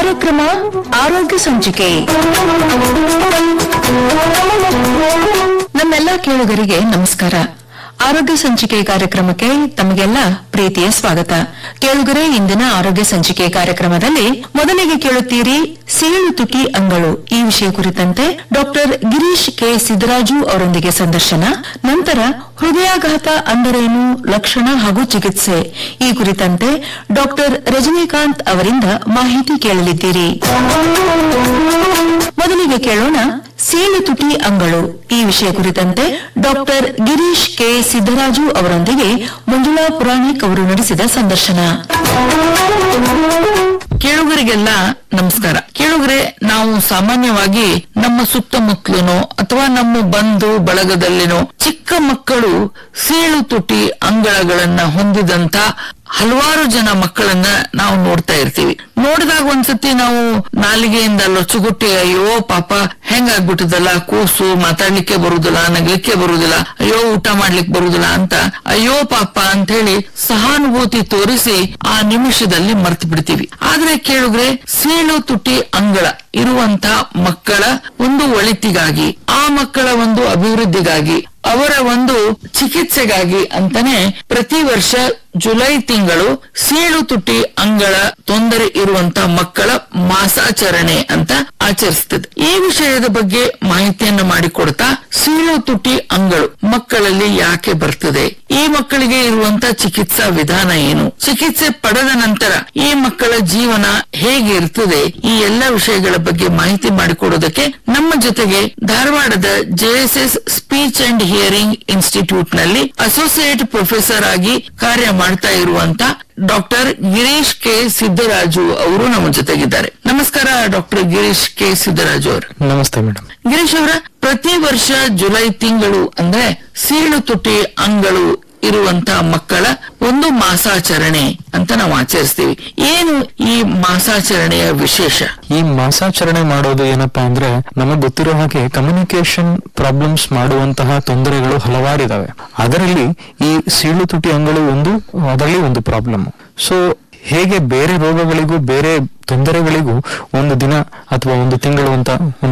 ಕಾರ್ಯಕ್ರಮ ಆರೋಗ್ಯ ಸಂಚಿಕೆ ನಮ್ಮೆಲ್ಲ ಕೇಳುಗರಿಗೆ ನಮಸ್ಕಾರ ಆರೋಗ್ಯ ಸಂಚಿಕೆ ಕಾರ್ಯಕ್ರಮಕ್ಕೆ ತಮಗೆಲ್ಲ ಪ್ರೀತಿಯ ಸ್ವಾಗತ ಕೇಳುಗರೆ ಇಂದಿನ ಆರೋಗ್ಯ ಸಂಚಿಕೆ ಕಾರ್ಯಕ್ರಮದಲ್ಲಿ ಮೊದಲಿಗೆ ಕೇಳುತ್ತೀರಿ ಸೀಳು ತುಟಿ ಅಂಗಳು ಈ ವಿಷಯ ಕುರಿತಂತೆ ಡಾಕ್ಟರ್ ಗಿರೀಶ್ ಕೆ ಸಿದ್ದರಾಜು ಅವರೊಂದಿಗೆ ಸಂದರ್ಶನ ನಂತರ ಹೃದಯಾಘಾತ ಅಂದರೇನು ಲಕ್ಷಣ ಹಾಗೂ ಚಿಕಿತ್ಸೆ ಈ ಕುರಿತಂತೆ ಡಾಕ್ಟರ್ ರಜನಿಕಾಂತ್ ಅವರಿಂದ ಮಾಹಿತಿ ಕೇಳಲಿದ್ದೀರಿ ಮೊದಲಿಗೆ ಕೇಳೋಣ ಸೀಳು ತುಟಿ ಅಂಗಳು ಈ ವಿಷಯ ಕುರಿತಂತೆ ಡಾಕ್ಟರ್ ಗಿರೀಶ್ ಕೆ ಸಿದ್ದರಾಜು ಅವರೊಂದಿಗೆ ಮಂಜುಳಾ ಪುರಾಣಿಕ್ ಅವರು ನಡೆಸಿದ ಸಂದರ್ಶನ ಕೇಳುಗರಿಗೆಲ್ಲ ನಮಸ್ಕಾರ ಕೇಳುಗರೆ ನಾವು ಸಾಮಾನ್ಯವಾಗಿ ನಮ್ಮ ಸುತ್ತಮುತ್ತಲನೋ ಅಥವಾ ನಮ್ಮ ಬಂಧು ಬಳಗದಲ್ಲಿನೋ ಚಿಕ್ಕ ಮಕ್ಕಳು ಸೀಳು ತುಟಿ ಅಂಗಳಗಳನ್ನ ಹೊಂದಿದಂತ ಹಲವಾರು ಜನ ಮಕ್ಕಳನ್ನ ನಾವು ನೋಡ್ತಾ ಇರ್ತೀವಿ ನೋಡಿದಾಗ ಒಂದ್ಸತಿ ನಾವು ನಾಲಿಗೆಯಿಂದ ಲೊಚ್ಚುಗುಟ್ಟಿ ಅಯ್ಯೋ ಪಾಪ ಹೆಂಗಾಗ್ಬಿಟ್ಟದಲ್ಲ ಕೂಸು ಮಾತಾಡ್ಲಿಕ್ಕೆ ಬರುದಿಲ್ಲ ನಗ್ಲಿಕ್ಕೆ ಬರುದಿಲ್ಲ ಅಯ್ಯೋ ಊಟ ಮಾಡ್ಲಿಕ್ಕೆ ಬರುದಿಲ್ಲ ಅಂತ ಅಯ್ಯೋ ಪಾಪ ಅಂತ ಹೇಳಿ ಸಹಾನುಭೂತಿ ತೋರಿಸಿ ಆ ನಿಮಿಷದಲ್ಲಿ ಮರ್ತು ಬಿಡ್ತೀವಿ ಆದ್ರೆ ಕೇಳಿದ್ರೆ ಸೀಳು ತುಟಿ ಅಂಗಳ ಇರುವಂತ ಮಕ್ಕಳ ಒಂದು ಒಳಿತಿಗಾಗಿ ಆ ಮಕ್ಕಳ ಒಂದು ಅಭಿವೃದ್ಧಿಗಾಗಿ ಅವರ ಒಂದು ಚಿಕಿತ್ಸೆಗಾಗಿ ಅಂತಾನೆ ಪ್ರತಿ ವರ್ಷ ಜುಲೈ ತಿಂಗಳು ಸೀಳು ತುಟಿ ಅಂಗಳ ತೊಂದರೆ ಇರುವಂತ ಮಕ್ಕಳ ಮಾಸಾಚರಣೆ ಅಂತ ಆಚರಿಸ್ತದೆ ಈ ವಿಷಯದ ಬಗ್ಗೆ ಮಾಹಿತಿಯನ್ನ ಮಾಡಿಕೊಡ್ತಾ ಸೀಳು ತುಟಿ ಅಂಗಳು ಮಕ್ಕಳಲ್ಲಿ ಯಾಕೆ ಬರ್ತದೆ ಈ ಮಕ್ಕಳಿಗೆ ಇರುವಂತ ಚಿಕಿತ್ಸಾ ವಿಧಾನ ಏನು ಚಿಕಿತ್ಸೆ ಪಡೆದ ನಂತರ ಈ ಮಕ್ಕಳ ಜೀವನ ಹೇಗೆ ಇರ್ತದೆ ಈ ಎಲ್ಲ ವಿಷಯಗಳ ಬಗ್ಗೆ ಮಾಹಿತಿ ಮಾಡಿಕೊಡೋದಕ್ಕೆ ನಮ್ಮ ಜೊತೆಗೆ ಧಾರವಾಡದ JSS speech and hearing institute ನಲ್ಲಿ ಅಸೋಸಿಯೇಟ್ ಪ್ರೊಫೆಸರ್ ಆಗಿ ಕಾರ್ಯ ಮಾಡ್ತಾ ಇರುವಂತ ಡಾಕ್ಟರ್ ಗಿರೀಶ್ ಕೆ ಸಿದ್ದರಾಜು ಅವರು ನಮ್ಮ ಜೊತೆಗಿದ್ದಾರೆ ನಮಸ್ಕಾರ ಡಾಕ್ಟರ್ ಗಿರೀಶ್ ಕೆ ಸಿದ್ದರಾಜು ಅವರು ನಮಸ್ತೆ ಮೇಡಮ್ ಗಿರೀಶ್ ಅವರ ಪ್ರತಿ ವರ್ಷ ಜುಲೈ ತಿಂಗಳು ಅಂದ್ರೆ ಸೀಳು ತುಟಿ ಅಂಗಳು ಇರುವಂತ ಮಕ್ಕಳ ಒಂದು ಮಾಸಾಚರಣೆ ಅಂತ ನಾವು ಆಚರಿಸ್ತೀವಿ ಏನು ಈ ಮಾಸಾಚರಣೆಯ ವಿಶೇಷ ಈ ಮಾಸಾಚರಣೆ ಮಾಡೋದು ಏನಪ್ಪಾ ಅಂದ್ರೆ ನಮಗೆ ಗೊತ್ತಿರೋ ಹಾಗೆ ಕಮ್ಯುನಿಕೇಶನ್ ಪ್ರಾಬ್ಲಮ್ಸ್ ಮಾಡುವಂತಹ ತೊಂದರೆಗಳು ಹಲವಾರಿದಾವೆ ಅದರಲ್ಲಿ ಈ ಸೀಳು ತುಟಿ ಅಂಗಳು ಒಂದು ಅದರಲ್ಲಿ ಒಂದು ಪ್ರಾಬ್ಲಮ್ ಸೊ ಹೇಗೆ ಬೇರೆ ರೋಗಗಳಿಗೂ ಬೇರೆ ತೊಂದರೆಗಳಿಗೂ ಒಂದು ದಿನ ಅಥವಾ ಒಂದು ತಿಂಗಳು ಅಂತ ಒಂದು